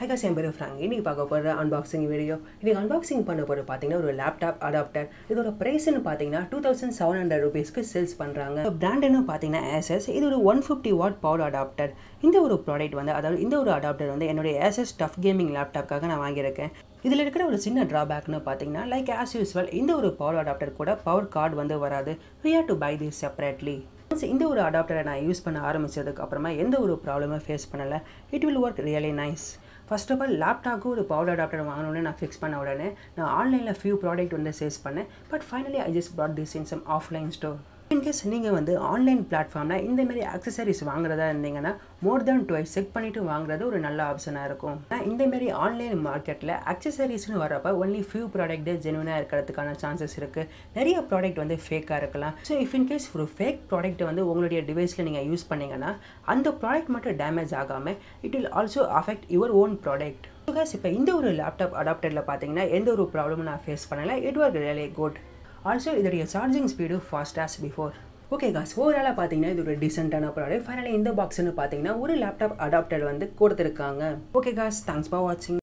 high cos என் பேர் Frank இன்னைக்கு பார்க்க போகிற அன்பாக்சிங் வீடியோ இன்னைக்கு அன்பாக்சிங் பண்ண போகிற பார்த்தீங்கன்னா ஒரு லேப்டாப் அடாப்டர் இதோட ப்ரைஸ்னு பார்த்தீங்கன்னா டூ தௌசண்ட் செவன் ஹண்ட்ரட் ருபீஸ்க்கு சேல்ஸ் பண்ணுறாங்க பிராண்டுன்னு பார்த்தீங்கன்னா ஏசஸ் இது ஒரு one fifty watt power adapter இந்த ஒரு ப்ராடக்ட் வந்து அதாவது இந்த ஒரு அடாப்டர் வந்து என்னுடைய ஏசஸ் டஃப் கேமிங் லேப்டாப்காக நான் வாங்கியிருக்கேன் இதில் இருக்கிற ஒரு சின்ன ட்ராபேக்னு பார்த்தீங்கன்னா லைக் ஆஸ் யூஸ்வல் இந்த ஒரு பவர் அடாப்டர் கூட பவர் கார்டு வந்து வராது we have to buy this separately இந்த ஒரு அடாப்டரை நான் யூஸ் பண்ண ஆரம்பிச்சதுக்கு அப்புறமா எந்த ஒரு ப்ராப்ளமும் ஃபேஸ் பண்ணலை it will work really nice first of all லேப்டாப்க்கு ஒரு பவர் அடாப்டர் வாங்கணும்னு நான் ஃபிக்ஸ் பண்ண உடனே நான் ஆன்லைனில் ஃபியூ ப்ராடக்ட் வந்து சேல்ஸ் பண்ணேன் but finally I just brought this in some offline store in case நீங்கள் வந்து ஆன்லைன் பிளாட்ஃபார்மில் இந்த மாதிரி அக்சசரிஸ் வாங்குறதா இருந்தீங்கன்னா மோர் தேன் டுவைஸ் செக் பண்ணிவிட்டு வாங்குறது ஒரு நல்ல ஆப்ஷனாக இருக்கும் ஆனால் இந்த மாதிரி ஆன்லைன் மார்க்கெட்டில் அக்சசரிஸ்னு வரப்போ ஒன்லி ஃபியூ ப்ராடக்ட் ஜெனுவனாக இருக்கிறதுக்கான சான்சஸ் இருக்குது நிறைய ப்ராடக்ட் வந்து ஃபேக்காக இருக்கலாம் ஸோ இஃப் இன்கேஸ் ஒரு ஃபேக் ப்ராடக்ட் வந்து உங்களுடைய டிவைஸில் நீங்கள் யூஸ் பண்ணீங்கன்னா அந்த ப்ராடக்ட் மட்டும் டேமேஜ் ஆகாமல் it will also affect your own product so இப்போ இந்த ஒரு லேப்டாப் அடாப்டரில் பார்த்தீங்கன்னா எந்த ஒரு ப்ராப்ளமும் நான் ஃபேஸ் பண்ணலை it work really good also இதோடைய charging speed fast as before okay cause ஓவராலாக பார்த்தீங்கன்னா இது ஒரு டீசென்டான ப்ராடக்ட் ஃபைனலி இந்த பாக்ஸ்னு பார்த்தீங்கன்னா ஒரு லேப்டாப் அடாப்டர் வந்து கொடுத்துருக்காங்க ஓகே காஸ் தேங்க்ஸ் ஃபார் வாட்சிங்